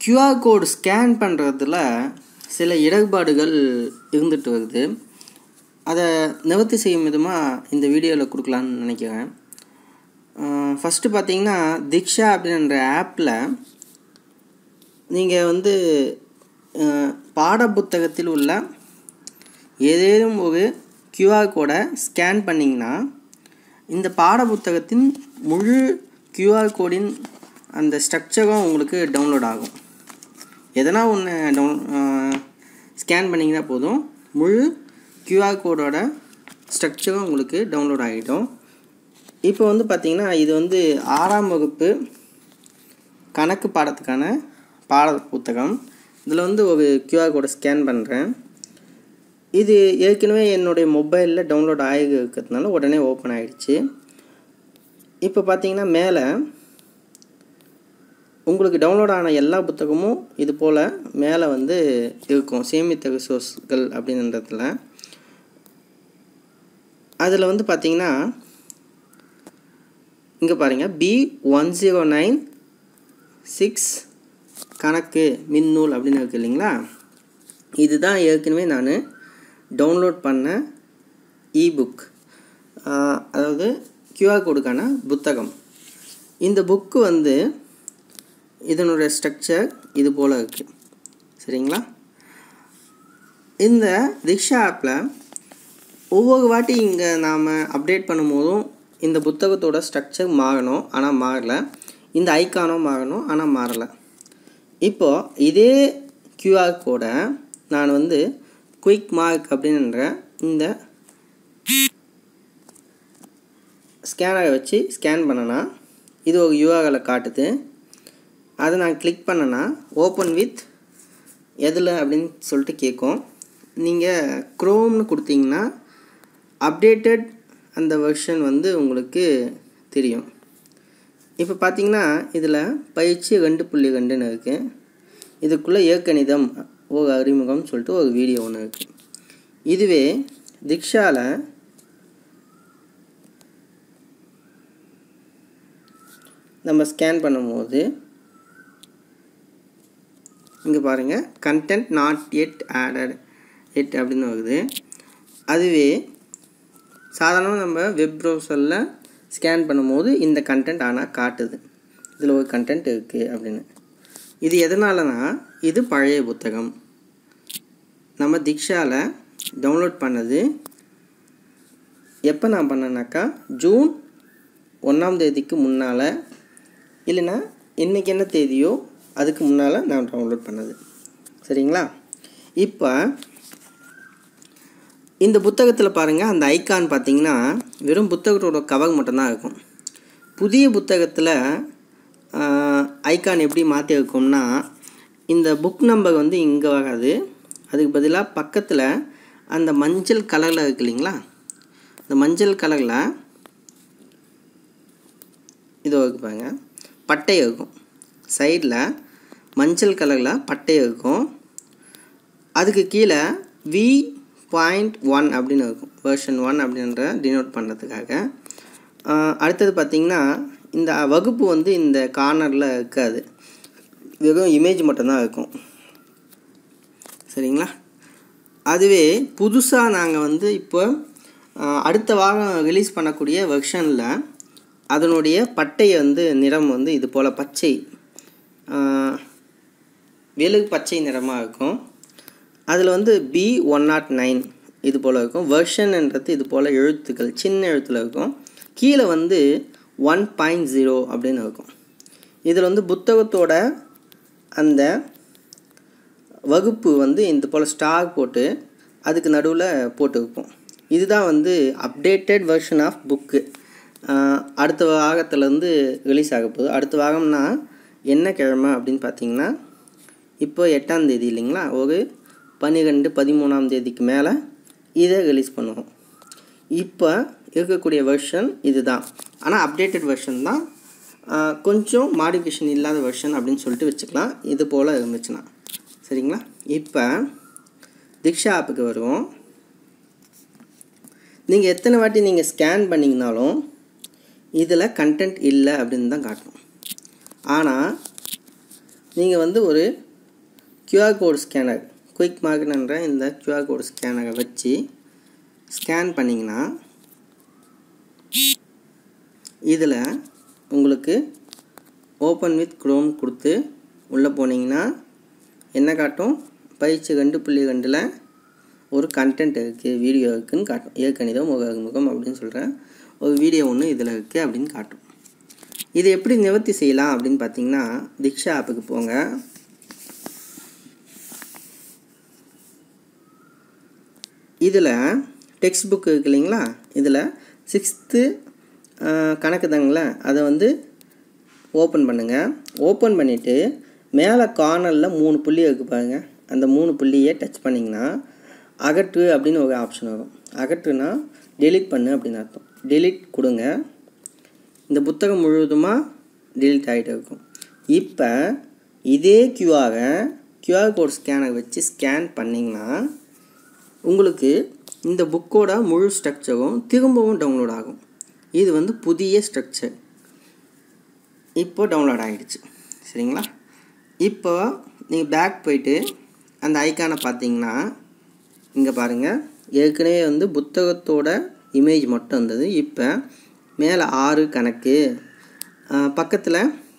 QR code scan பண்ணுறதுல சில இடர்பாடுகள் இருந்துட்டு வருது அதை நிவர்த்தி செய்யும் விதமாக இந்த வீடியோவில் கொடுக்கலான்னு நினைக்கிறேன் ஃபஸ்ட்டு பார்த்தீங்கன்னா திக்ஷா அப்படின்ற ஆப்பில் நீங்கள் வந்து அஹ், பாட புத்தகத்தில் உள்ள ஏதேனும் ஒரு கியூஆர் கோடை ஸ்கேன் பண்ணிங்கன்னா இந்த பாட புத்தகத்தின் முழு கியூஆர் கோடின் அந்த ஸ்ட்ரக்சரும் உங்களுக்கு டவுன்லோட் ஆகும் எதனா ஒன்று டவுன் ஸ்கேன் பண்ணிங்கன்னா போதும் முழு கியூஆர் கோடோட ஸ்ட்ரக்சரும் உங்களுக்கு டவுன்லோட் ஆகிடும் இப்போ வந்து பார்த்திங்கன்னா இது வந்து ஆறாம் வகுப்பு கணக்கு பாடத்துக்கான பாட புத்தகம் இதில் வந்து ஒரு கியூஆர் கோடை ஸ்கேன் பண்ணுறேன் இது ஏற்கனவே என்னுடைய மொபைலில் டவுன்லோட் ஆகி இருக்கிறதுனால உடனே ஓப்பன் ஆகிடுச்சு இப்போ பார்த்தீங்கன்னா மேலே உங்களுக்கு டவுன்லோட் ஆன எல்லா புத்தகமும் இது போல் மேலே வந்து இருக்கும் சேமித்த ரிசோர்ஸ்கள் அப்படின்றதுல அதில் வந்து பார்த்தீங்கன்னா இங்கே பாருங்கள் P one zero nine six கணக்கு மின்னூல் அப்படின்னு இருக்கு இல்லைங்களா இதுதான் ஏற்கனவே நான் டவுன்லோட் பண்ண இபுக் அதாவது கியூஆர் கோடுக்கான புத்தகம் இந்த புக்கு வந்து இதனுடைய ஸ்ட்ரக்சர் இது போல் இருக்குது சரிங்களா இந்த திக்ஷா ஆப்பில் ஒவ்வொரு வாட்டி இங்கே நாம் அப்டேட் பண்ணும்போதும் இந்த புத்தகத்தோட ஸ்ட்ரக்சர் மாறணும் ஆனால் மாறலை இந்த ஐக்கானும் மாறணும் ஆனால் மாறலை இப்போது இதே கியூஆர் கோடை நான் வந்து குயிக் மார்க் அப்படின்ற இந்த ஸ்கேனரை வச்சு ஸ்கேன் பண்ணனா இது ஒரு யூஆர்எலை காட்டுது அதை நான் கிளிக் பண்ணனா ஓப்பன் வித் எதில் அப்படின்னு சொல்லிட்டு கேட்கும் நீங்கள் க்ரோம்னு கொடுத்தீங்கன்னா அப்டேட்டட் அந்த வெர்ஷன் வந்து உங்களுக்கு தெரியும் இப்போ பார்த்தீங்கன்னா இதில் பயிற்சி ரெண்டு புள்ளி ரெண்டுன்னு இருக்குது இதுக்குள்ளே இயற்கணிதம் ஒரு அறிமுகம் சொல்லிட்டு ஒரு வீடியோ ஒன்று இருக்குது இதுவே திக்ஷாவில் நம்ம ஸ்கேன் பண்ணும்போது இங்கே பாருங்கள் content not yet added yet அப்படின்னு வருது அதுவே சாதாரணமாக நம்ம வெப் ப்ரௌசரில் ஸ்கேன் பண்ணும்போது இந்த கண்டென்ட் ஆனால் காட்டுது இதில் ஒரு கண்டென்ட் இருக்குது அப்படின்னு இது எதனாலனா இது பழைய புத்தகம் நம்ம திக்ஷாவில் டவுன்லோட் பண்ணது எப்போ நான் பண்ணேனாக்கா ஜூன் ஒன்றாம் தேதிக்கு முன்னால் இல்லைன்னா இன்றைக்கி என்ன தேதியோ அதுக்கு முன்னால் நான் டவுன்லோட் பண்ணது சரிங்களா இப்போ இந்த புத்தகத்தில் பாருங்கள் அந்த ஐக்கான் பார்த்தீங்கன்னா வெறும் புத்தகத்தோட கவர் மட்டும்தான் இருக்கும் புதிய புத்தகத்தில் ஐக்கான் எப்படி மாற்றி இருக்கும்னா இந்த புக் நம்பர் வந்து இங்கே வராது அதுக்கு பதிலாக பக்கத்தில் அந்த மஞ்சள் கலரில் இருக்கு இல்லைங்களா இந்த மஞ்சள் கலரில் இது இருக்கு பாருங்க பட்டை இருக்கும் சைடில் மஞ்சள் கலரில் பட்டை இருக்கும் அதுக்கு கீழே வி பாயிண்ட் ஒன் அப்படின்னு இருக்கும் வெர்ஷன் ஒன் அப்படின்ற டினோட் பண்ணுறதுக்காக ஆஹ் அடுத்தது பார்த்திங்கன்னா இந்த வகுப்பு வந்து இந்த கார்னரில் இருக்காது வெறும் இமேஜ் மட்டும்தான் இருக்கும் சரிங்களா அதுவே புதுசாக நாங்கள் வந்து இப்போ ஆஹ் அடுத்த வாரம் ரிலீஸ் பண்ணக்கூடிய வெர்ஷனில் அதனுடைய பட்டை வந்து நிறம் வந்து இது போல் பச்சை ஆஹ் வெளுகு பச்சை நிறமாக இருக்கும் அதில் வந்து பி ஒன் நாட் நைன் இது போல் இருக்கும் வெர்ஷன்ன்றது இது போல் எழுத்துக்கள் சின்ன எழுத்தில் இருக்கும் கீழே வந்து ஒன் பாயிண்ட் ஜீரோ அப்படின்னு இருக்கும் இதில் வந்து புத்தகத்தோட அந்த வகுப்பு வந்து இந்த போல் ஸ்டார் போட்டு அதுக்கு நடுவில் போட்டு வைப்போம் இதுதான் வந்து அப்டேட்டட் வெர்ஷன் ஆஃப் புக்கு அடுத்த வாரத்துலேருந்து ரிலீஸ் ஆக போகுது அடுத்த வாரம்னா என்ன கிழமை அப்படின்னு பார்த்தீங்கன்னா இப்போ எட்டாம் தேதி இல்லைங்களா ஒரு பன்னிரெண்டு பதிமூணாம் தேதிக்கு மேலே இதை ரிலீஸ் பண்ணுவோம் இப்போ இருக்கக்கூடிய வெர்ஷன் இதுதான் ஆனால் அப்டேட்டட் வெர்ஷன் தான் ஆஹ் கொஞ்சம் மாடிஃபிகேஷன் இல்லாத வெர்ஷன் அப்படின்னு சொல்லிட்டு வச்சுக்கலாம் இது போல் இருந்துச்சுன்னா சரிங்களா இப்போ திக்ஷா ஆப்புக்கு வருவோம் நீங்கள் எத்தனை வாட்டி நீங்கள் ஸ்கேன் பண்ணிங்கனாலும் இதில் கண்டென்ட் இல்லை அப்படின்னு தான் காட்டும் ஆனால் நீங்கள் வந்து ஒரு கியூஆர் கோட் ஸ்கேனர் குயிக் மார்க்கெட்ன்ற இந்த கியூஆர் கோட் ஸ்கேனரை வச்சு ஸ்கேன் பண்ணிங்கன்னா இதில் உங்களுக்கு ஓப்பன் வித் க்ரோம் கொடுத்து உள்ளே போனீங்கன்னா என்ன காட்டும் பயிற்சி ரெண்டு புள்ளி ரெண்டில் ஒரு கண்டென்ட் இருக்குது வீடியோ இருக்குதுன்னு காட்டும் இயற்கணிதம் முக முகம் அப்படின்னு சொல்கிறேன் ஒரு வீடியோ ஒன்று இதில் இருக்குது அப்படின்னு காட்டும் இது எப்படி நிவர்த்தி செய்யலாம் அப்படின்னு பார்த்தீங்கன்னா திக்ஷா ஆப்புக்கு போங்க இதில் டெக்ஸ்ட் புக் இருக்கு இல்லைங்களா இதில் சிக்ஸ்த்து கணக்கு தாங்களே அதை வந்து ஓப்பன் பண்ணுங்கள் ஓப்பன் பண்ணிவிட்டு மேலே கார்னரில் மூணு புள்ளி இருக்குது பாருங்கள் அந்த மூணு புள்ளியை டச் பண்ணிங்கன்னா அகற்று அப்படின்னு ஒரு ஆப்ஷன் வரும் அகற்றுனா டெலிட் பண்ணு அப்படின்னு அர்த்தம் டெலிட் கொடுங்க இந்த புத்தகம் முழுவதுமாக டெலிட் ஆகிட்டு இருக்கும் இப்போ இதே கியூஆரை கியூஆர் கோட் ஸ்கேனர் வச்சு ஸ்கேன் பண்ணிங்கன்னா உங்களுக்கு இந்த புக்கோட முழு ஸ்ட்ரக்சரும் திரும்பவும் டவுன்லோட் ஆகும் இது வந்து புதிய ஸ்ட்ரக்சர் இப்போ டவுன்லோட் ஆகிடுச்சு சரிங்களா இப்போ நீங்கள் பேக் போயிட்டு அந்த ஐக்கானை பார்த்தீங்கன்னா இங்கே பாருங்கள் ஏற்கனவே வந்து புத்தகத்தோட இமேஜ் மட்டும் இருந்தது இப்போ மேலே ஆறு கணக்கு பக்கத்தில்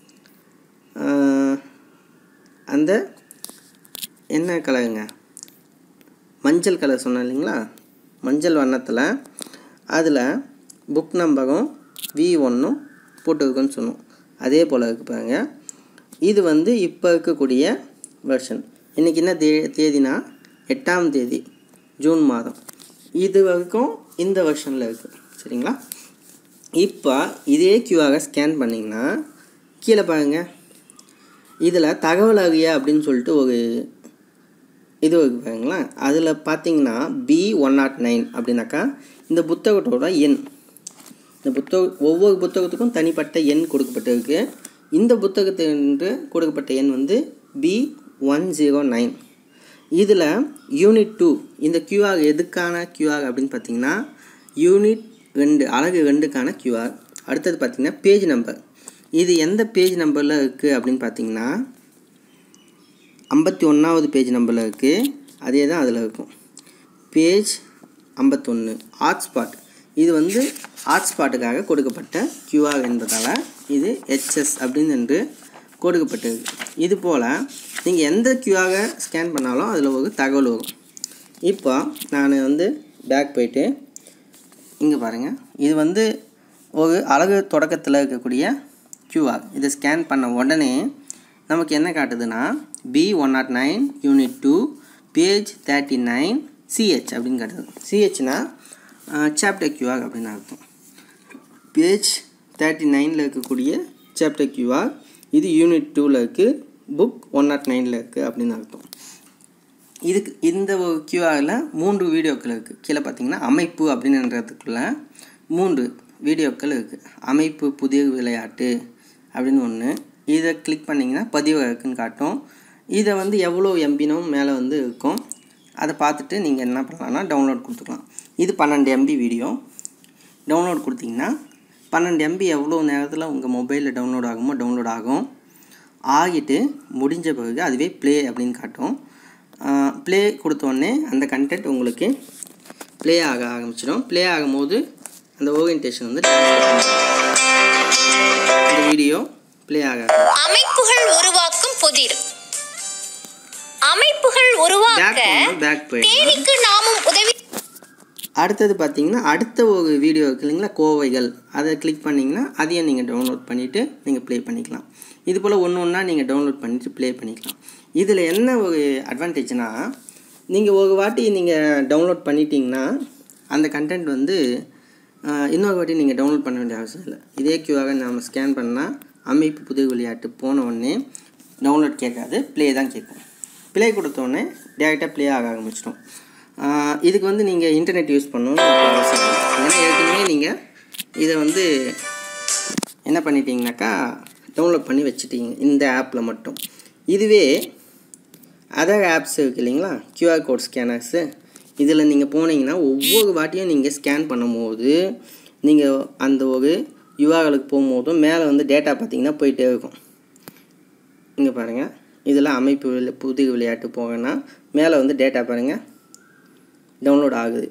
அந்த என்ன கலருங்க மஞ்சள் கலர் சொன்னேன் இல்லைங்களா மஞ்சள் வண்ணத்தில் அதில் புக் நம்பரும் வி ஒன்றும் போட்டுருக்குன்னு சொன்னோம் அதே போல் இருக்கு பாருங்க இது வந்து இப்போ இருக்கக்கூடிய வெர்ஷன் இன்றைக்கி என்ன தே தேதினா எட்டாம் தேதி ஜூன் மாதம் இது வரைக்கும் இந்த வெர்ஷனில் இருக்குது சரிங்களா இப்போ இதே கியூஆரை ஸ்கேன் பண்ணிங்கன்னா கீழே பாருங்கள் இதில் தகவல் அறிய அப்படின்னு சொல்லிட்டு ஒரு இது இருக்கு பாருங்களேன் அதில் பார்த்தீங்கன்னா பி ஒன் நாட் நைன் அப்படின்னாக்கா இந்த புத்தகத்தோட எண் இந்த புத்தக ஒவ்வொரு புத்தகத்துக்கும் தனிப்பட்ட எண் கொடுக்கப்பட்டிருக்கு இந்த புத்தகத்திற்கு கொடுக்கப்பட்ட எண் வந்து பி ஒன் ஜீரோ நைன் இதில் யூனிட் டூ இந்த கியூஆர் எதுக்கான கியூஆர் அப்படின்னு பார்த்தீங்கன்னா யூனிட் ரெண்டு அழகு ரெண்டுக்கான கியூஆர் அடுத்தது பார்த்திங்கன்னா பேஜ் நம்பர் இது எந்த பேஜ் நம்பரில் இருக்குது அப்படின்னு பார்த்தீங்கன்னா ஐம்பத்தி ஒன்றாவது பேஜ் நம்பரில் இருக்குது அதே தான் அதில் இருக்கும் பேஜ் ஐம்பத்தொன்று ஹாட்ஸ்பாட் இது வந்து ஹாட்ஸ்பாட்டுக்காக கொடுக்கப்பட்ட கியூஆர் என்பதால் இது ஹெச்எஸ் அப்படின்னு என்று கொடுக்கப்பட்டிருக்கு இது போல் நீங்கள் எந்த கியூஆரை ஸ்கேன் பண்ணாலும் அதில் ஒரு தகவல் வரும் இப்போ நான் வந்து பேக் போயிட்டு இங்கே பாருங்கள் இது வந்து ஒரு அழகு தொடக்கத்தில் இருக்கக்கூடிய கியூஆர் இதை ஸ்கேன் பண்ண உடனே நமக்கு என்ன காட்டுதுன்னா P one nought nine unit two page thirty nine C அப்படின்னு காட்டுது சிஹெச்னா சாப்டர் கியூஆர் அப்படின்னு அர்த்தம் பேஜ் தேர்ட்டி நைனில் இருக்கக்கூடிய சாப்டர் கியூஆர் இது யூனிட் டூவில் இருக்குது புக் ஒன் நாட் நைனில் இருக்குது அப்படின்னு அர்த்தம் இதுக்கு இந்த ஒரு கியூஆரில் மூன்று வீடியோக்கள் இருக்குது கீழே பார்த்தீங்கன்னா அமைப்பு அப்படின்றதுக்குள்ள மூன்று வீடியோக்கள் இருக்குது அமைப்பு புதிய விளையாட்டு அப்படின்னு ஒன்று இதை கிளிக் பண்ணிங்கன்னா பதிவு இருக்குன்னு காட்டும் இதை வந்து எவ்வளோ எம்பினும் மேலே வந்து இருக்கும் அதை பார்த்துட்டு நீங்கள் என்ன பண்ணலாம்னா டவுன்லோட் கொடுத்துக்கலாம் இது பன்னெண்டு எம்பி வீடியோ டவுன்லோட் கொடுத்தீங்கன்னா பன்னெண்டு எம்பி எவ்வளோ நேரத்தில் உங்கள் மொபைலில் டவுன்லோட் ஆகுமோ டவுன்லோட் ஆகும் ஆகிட்டு முடிஞ்ச பிறகு அதுவே ப்ளே அப்படின்னு காட்டும் ப்ளே கொடுத்தோடனே அந்த கண்டென்ட் உங்களுக்கு ப்ளே ஆக ஆரம்பிச்சிடும் ப்ளே ஆகும்போது அந்த ஓரியன்டேஷன் வந்து இந்த வீடியோ ப்ளே ஆக அமைப்புகள் உருவாக்கும் புதிர் அமைப்புகள் உருவாக்க பேக் போகணும் பேக் போயிடலாம் தேனிக்கு நாமும் உதவி அடுத்தது பார்த்தீங்கன்னா அடுத்த ஒரு வீடியோ இருக்கு இல்லைங்களா கோவைகள் அதை கிளிக் பண்ணிங்கன்னா அதையும் நீங்கள் டவுன்லோட் பண்ணிவிட்டு நீங்கள் ப்ளே பண்ணிக்கலாம் இது போல் ஒன்று ஒன்றா நீங்கள் டவுன்லோட் பண்ணிவிட்டு ப்ளே பண்ணிக்கலாம் இதில் என்ன ஒரு அட்வான்டேஜ்னால் நீங்கள் ஒரு வாட்டி நீங்கள் டவுன்லோட் பண்ணிட்டீங்கன்னா அந்த கண்டென்ட் வந்து ஆஹ், இன்னொரு வாட்டி நீங்கள் டவுன்லோட் பண்ண வேண்டிய அவசியம் இல்லை இதே கியூவாக நாம் ஸ்கேன் பண்ணால் அமைப்பு புது விளையாட்டு போன உடனே டவுன்லோட் கேட்காது ப்ளே தான் கேட்கும் ப்ளே கொடுத்தோடனே டேரெக்டாக ப்ளே ஆக ஆரம்பிச்சிடும் ஆஹ் இதுக்கு வந்து நீங்கள் இன்டர்நெட் யூஸ் பண்ணணும்னு அவசியம் இல்லை ஏன்னா ஏற்கனவே நீங்கள் இதை வந்து என்ன பண்ணிட்டீங்கனாக்கா டவுன்லோட் பண்ணி வச்சுட்டீங்க இந்த ஆப்பில் மட்டும் இதுவே அதர் ஆப்ஸ் இருக்குது இல்லைங்களா கியூஆர் கோட் ஸ்கேனர்ஸு இதில் நீங்கள் போனீங்கன்னா ஒவ்வொரு வாட்டியும் நீங்கள் ஸ்கேன் பண்ணும்போது நீங்கள் அந்த ஒரு யூஆர்களுக்கு போகும்போதும் மேலே வந்து டேட்டா பார்த்தீங்கன்னா போயிட்டே இருக்கும் இங்கே பாருங்கள் இதில் அமைப்பு விளை- புதிய விளையாட்டு போகனா மேலே வந்து டேட்டா பாருங்கள் டவுன்லோட் ஆகுது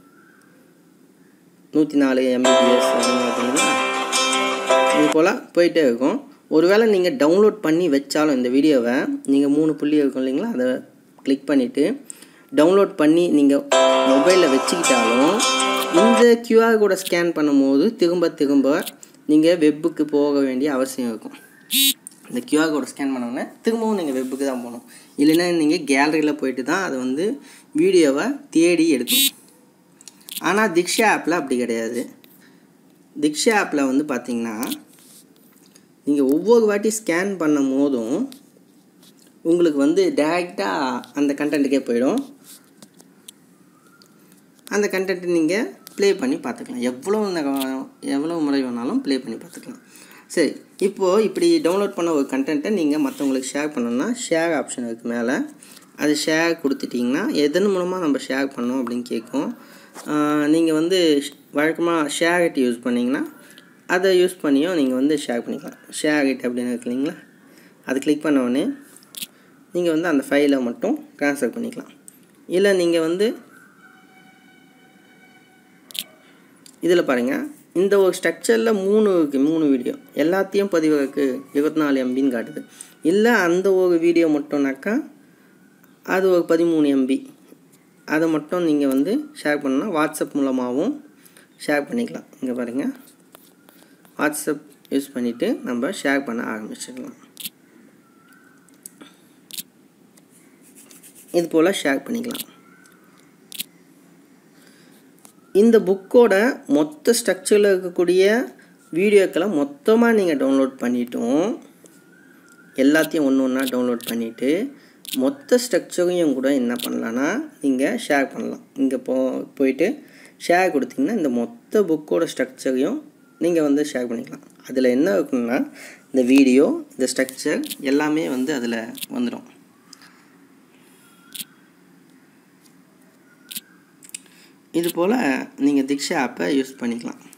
நூற்றி நாலு எம்பிபிஎஸ் அப்படின்னு பார்த்தீங்கன்னா இது போல் போயிட்டே இருக்கும் ஒருவேளை நீங்கள் டவுன்லோட் பண்ணி வச்சாலும் இந்த வீடியோவை நீங்கள் மூணு புள்ளி இருக்கும் இல்லைங்களா அதை கிளிக் பண்ணிவிட்டு டவுன்லோட் பண்ணி நீங்கள் மொபைலில் வச்சுக்கிட்டாலும் இந்த கியூஆர் கோடை ஸ்கேன் பண்ணும்போது திரும்ப திரும்ப நீங்கள் வெப்புக்கு போக வேண்டிய அவசியம் இருக்கும் இந்த கியூஆர் கோடை ஸ்கேன் பண்ணோன்னே திரும்பவும் நீங்கள் வெப்புக்கு தான் போகணும் இல்லைன்னா நீங்கள் கேலரியில் போயிட்டு தான் அதை வந்து வீடியோவை தேடி எடுக்கணும் ஆனால் திக்ஷா ஆப்பில் அப்படி கிடையாது திக்ஷா ஆப்பில் வந்து பார்த்தீங்கன்னா நீங்கள் ஒவ்வொரு வாட்டி ஸ்கேன் பண்ணும் போதும் உங்களுக்கு வந்து டேரெக்டாக அந்த கண்டென்ட்டுக்கே போயிடும் அந்த கண்டென்ட் நீங்கள் ப்ளே பண்ணி பார்த்துக்கலாம் எவ்வளோ நேரம் எவ்வளோ முறை வேணாலும் ப்ளே பண்ணி பார்த்துக்கலாம் சரி இப்போது இப்படி டவுன்லோட் பண்ண ஒரு கண்டென்ட்டை நீங்கள் மற்றவங்களுக்கு ஷேர் பண்ணணும்னா ஷேர் ஆப்ஷன் இருக்குது மேலே அது ஷேர் கொடுத்துட்டிங்கன்னா எதன் மூலமாக நம்ம ஷேர் பண்ணோம் அப்படின்னு கேட்கும் நீங்கள் வந்து வழக்கமாக ஷேர் இட் யூஸ் பண்ணிங்கன்னா அதை யூஸ் பண்ணியும் நீங்கள் வந்து ஷேர் பண்ணிக்கலாம் ஷேர் இட் அப்படின்னு இருக்கு இல்லைங்களா அது கிளிக் பண்ண உடனே நீங்கள் வந்து அந்த ஃபைலை மட்டும் ட்ரான்ஸ்ஃபர் பண்ணிக்கலாம் இல்லை நீங்கள் வந்து இதில் பாருங்கள் இந்த ஒரு ஸ்ட்ரக்சரில் மூணு இருக்குது மூணு வீடியோ எல்லாத்தையும் பதிவுக்கு இருபத்தி நாலு எம்பின்னு காட்டுது இல்லை அந்த ஒரு வீடியோ மட்டும்னாக்கா அது ஒரு பதிமூணு எம்பி அதை மட்டும் நீங்கள் வந்து ஷேர் பண்ணால் வாட்ஸ்அப் மூலமாகவும் ஷேர் பண்ணிக்கலாம் இங்கே பாருங்கள் வாட்ஸ்அப் யூஸ் பண்ணிவிட்டு நம்ம ஷேர் பண்ண ஆரம்பிச்சிடலாம் இது போல் ஷேர் பண்ணிக்கலாம் இந்த புக்கோட மொத்த ஸ்ட்ரக்சரில் இருக்கக்கூடிய வீடியோக்களை மொத்தமாக நீங்கள் டவுன்லோட் பண்ணிட்டோம் எல்லாத்தையும் ஒன்று ஒன்றா டவுன்லோட் பண்ணிவிட்டு மொத்த ஸ்ட்ரக்சரையும் கூட என்ன பண்ணலான்னா நீங்கள் ஷேர் பண்ணலாம் இங்கே போ போயிட்டு ஷேர் கொடுத்தீங்கன்னா இந்த மொத்த புக்கோட ஸ்ட்ரக்சரையும் நீங்கள் வந்து ஷேர் பண்ணிக்கலாம் அதில் என்ன இருக்குன்னா இந்த வீடியோ இந்த ஸ்ட்ரக்சர் எல்லாமே வந்து அதில் வந்துடும் இது போல் நீங்கள் திக்ஷா ஆப்பை யூஸ் பண்ணிக்கலாம்